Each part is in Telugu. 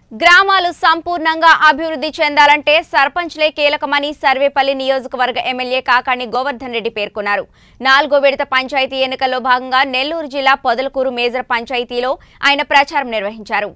గ్రామాలు సంపూర్ణంగా అభివృద్ధి చెందాలంటే సర్పంచ్లే కీలకమని సర్వేపల్లి నియోజకవర్గ ఎమ్మెల్యే కాకాణి గోవర్ధన్ రెడ్డి పేర్కొన్నారు నాలుగో విడత పంచాయతీ ఎన్నికల్లో భాగంగా నెల్లూరు జిల్లా పొదలకూరు మేజర్ పంచాయతీలో ఆయన ప్రచారం నిర్వహించారు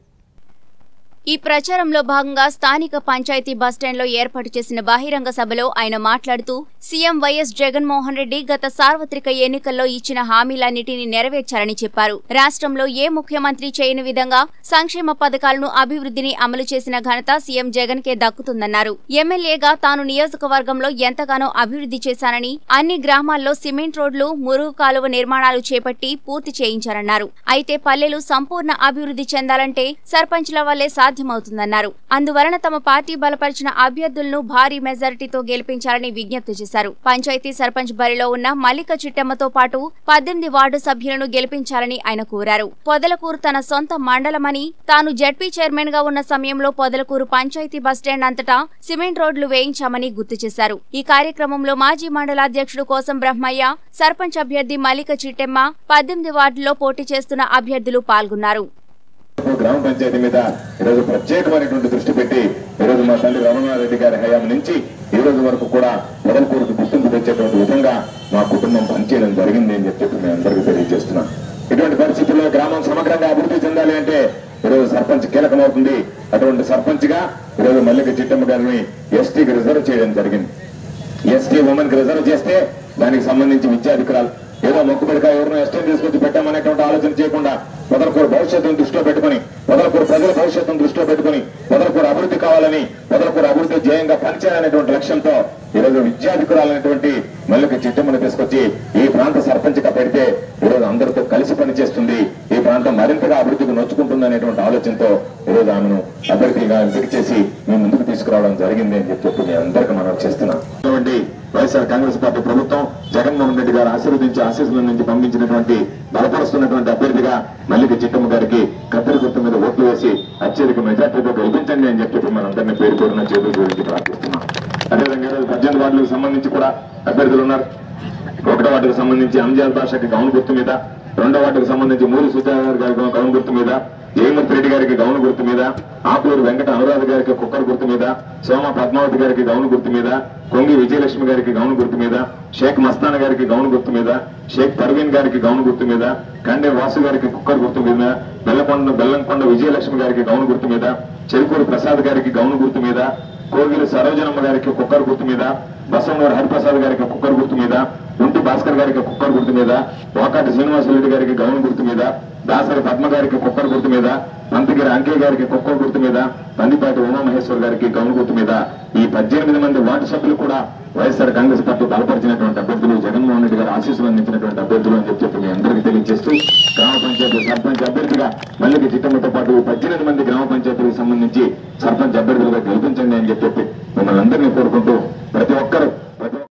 ఈ ప్రచారంలో భాగంగా స్థానిక పంచాయతీ బస్టాండ్లో ఏర్పాటు చేసిన బహిరంగ సభలో ఆయన మాట్లాడుతూ సీఎం వైఎస్ జగన్మోహన్ రెడ్డి గత సార్వత్రిక ఎన్నికల్లో ఇచ్చిన హామీలన్నిటిని నెరవేర్చారని చెప్పారు రాష్ట్రంలో ఏ ముఖ్యమంత్రి చేయని విధంగా సంక్షేమ పథకాలను అభివృద్ధిని అమలు చేసిన ఘనత సీఎం జగన్ కే దక్కుతుందన్నారు ఎమ్మెల్యేగా తాను నియోజకవర్గంలో ఎంతగానో అభివృద్ధి చేశానని అన్ని గ్రామాల్లో సిమెంట్ రోడ్లు మురుగు కాలువ నిర్మాణాలు చేపట్టి పూర్తి చేయించారన్నారు అయితే పల్లెలు సంపూర్ణ అభివృద్ధి చెందాలంటే సర్పంచ్ల వల్లే సాధ్యమవుతుందన్నారు అందువలన తమ పార్టీ బలపరిచిన అభ్యర్థులను భారీ మెజారిటీతో గెలిపించాలని విజ్ఞప్తి చేశారు పంచాయతీ సర్పంచ్ బరిలో ఉన్న మల్లిక చిట్టమ్మతో పాటు పద్దెనిమిది వార్డు సభ్యులను గెలిపించాలని ఆయన కోరారు పొదలకూరు తన సొంత మండలమని తాను జడ్పీ చైర్మన్ గా ఉన్న సమయంలో పొదలకూరు పంచాయతీ బస్టాండ్ అంతటా సిమెంట్ రోడ్లు వేయించామని గుర్తు చేశారు ఈ కార్యక్రమంలో మాజీ మండలాధ్యక్షుడు కోసం బ్రహ్మయ్య సర్పంచ్ అభ్యర్థి మల్లిక చిట్టెమ్మ పద్దెనిమిది వార్డుల్లో పోటీ చేస్తున్న అభ్యర్థులు పాల్గొన్నారు గ్రామ పంచాయతీ మీద ఈరోజు ప్రత్యేకమైనటువంటి దృష్టి పెట్టి ఈరోజు మా తల్లి రమణారెడ్డి గారి హయాం నుంచి ఈ రోజు వరకు కూడా మొదలకూరుకు గుర్తింపు తెచ్చేటువంటి విధంగా మా కుటుంబం పనిచేయడం జరిగింది అని చెప్పి మేము అందరికీ తెలియజేస్తున్నాం ఇటువంటి పరిస్థితుల్లో గ్రామం సమగ్రంగా అభివృద్ధి చెందాలి అంటే ఈరోజు సర్పంచ్ కీలకమవుతుంది అటువంటి సర్పంచ్ గా ఈరోజు మల్లిక చిట్టమ్మ గారిని ఎస్టీకి రిజర్వ్ చేయడం జరిగింది ఎస్టీ ఉమెన్ కి రిజర్వ్ చేస్తే దానికి సంబంధించి విద్యాధికారులు ఏదో మొక్కుబడిగా ఎవరినో ఎస్టీని తీసుకొచ్చి పెట్టామనేటువంటి ఆలోచన చేయకుండా మొదలకూరు భవిష్యత్తును దృష్టిలో పెట్టుకుని మొదలకూరు ప్రజల భవిష్యత్తును దృష్టిలో పెట్టుకుని మొదలకూరు అభివృద్ధి కావాలని మొదలకూరు అభివృద్ధి ధ్యేయంగా పనిచేయాలనేటువంటి లక్ష్యంతో ఈరోజు విద్యాధికురాలైనటువంటి మల్లిక చిట్టమ్మను తీసుకొచ్చి ఈ ప్రాంత సర్పంచ్ గా పెడితే ఈరోజు అందరితో కలిసి పనిచేస్తుంది ఈ ప్రాంతం మరింతగా అభివృద్ధికి నొచ్చుకుంటుంది అనేటువంటి ఆలోచనతో ఈరోజు ఆమెను అభ్యర్థిగా ఎంపిక చేసి మీ ముందుకు తీసుకురావడం జరిగింది అని చెప్పి మీ అందరికీ మనం చేస్తున్నాం అటువంటి వైఎస్ఆర్ కాంగ్రెస్ పార్టీ ప్రభుత్వం జగన్మోహన్ రెడ్డి గారు ఆశీర్వదించి ఆశీస్సుల నుంచి పంపించినటువంటి బలపరుస్తున్నటువంటి అభ్యర్థిగా మల్లిక చిట్టమ్మ గారికి కత్తెర గుర్తు మీద ఓట్లు వేసి అత్యధిక మెజార్టీతో గెలిపించండి అని చెప్పి మనందరినీ పేరు పేరున చేతులు గురించి ప్రార్థిస్తున్నాం అదేవిధంగా ఈరోజు పద్దెనిమిది వార్డులకు సంబంధించి కూడా అభ్యర్థులు ఉన్నారు ఒకటో వార్డుకు సంబంధించి అంజాద్ భాషకి గౌన్ గుర్తు మీద రెండో వార్డుకు సంబంధించి మూడు సుధాకర్ గారి గౌన్ గుర్తు మీద జయమూర్తి రెడ్డి గారికి గౌన్ గుర్తు మీద ఆకూరు వెంకట అనురాధ గారికి కుక్కర్ గుర్తు మీద సోమ పద్మావతి గారికి గౌన్ గుర్తు మీద కొంగి విజయలక్ష్మి గారికి గౌన్ గుర్తు మీద షేక్ మస్తాన్ గారికి గౌన్ గుర్తు మీద షేక్ పర్వీన్ గారికి గౌన్ గుర్తు మీద కండే వాసు గారికి కుక్కర్ గుర్తు మీద బెల్లకొండ బెల్లంకొండ విజయలక్ష్మి గారికి గౌన్ గుర్తు మీద చెరుకూరు ప్రసాద్ గారికి గౌన్ గుర్తు మీద కోగిలి సరోజనమ్మ గారికి కుక్కర్ గుర్తు మీద బసవనూరు హరిప్రసాద్ గారికి కుక్కర్ గుర్తు మీద ఉంటి భాస్కర్ గారికి కుక్కర్ గుర్తు మీద వాకాటి శ్రీనివాసరెడ్డి గారికి గౌన్ గుర్తు మీద దాసరి పద్మ గారికి కుక్కర్ గుర్తు మీద పంతగిరి అంకే గారికి కుక్కర్ గుర్తు మీద పందిపాటి ఉమామహేశ్వర్ గారికి గౌన్ గుర్తు మీద ఈ పద్దెనిమిది మంది వార్డు సభ్యులు కూడా వైఎస్ఆర్ కాంగ్రెస్ పార్టీ బలపరిచినటువంటి అభ్యర్థులు జగన్మోహన్ రెడ్డి గారు ఆశీస్సులు అందించినటువంటి అభ్యర్థులు అని చెప్పి మీ అందరికీ తెలియజేస్తూ గ్రామ పంచాయతీ సర్పంచ్ అభ్యర్థిగా మల్లిక చిట్టమ్మతో పాటు ఈ పద్దెనిమిది మంది గ్రామ పంచాయతీలకు సంబంధించి సర్పంచ్ అభ్యర్థులుగా గెలిపించండి అని చెప్పి మిమ్మల్ని అందరినీ కోరుకుంటూ ప్రతి ఒక్కరు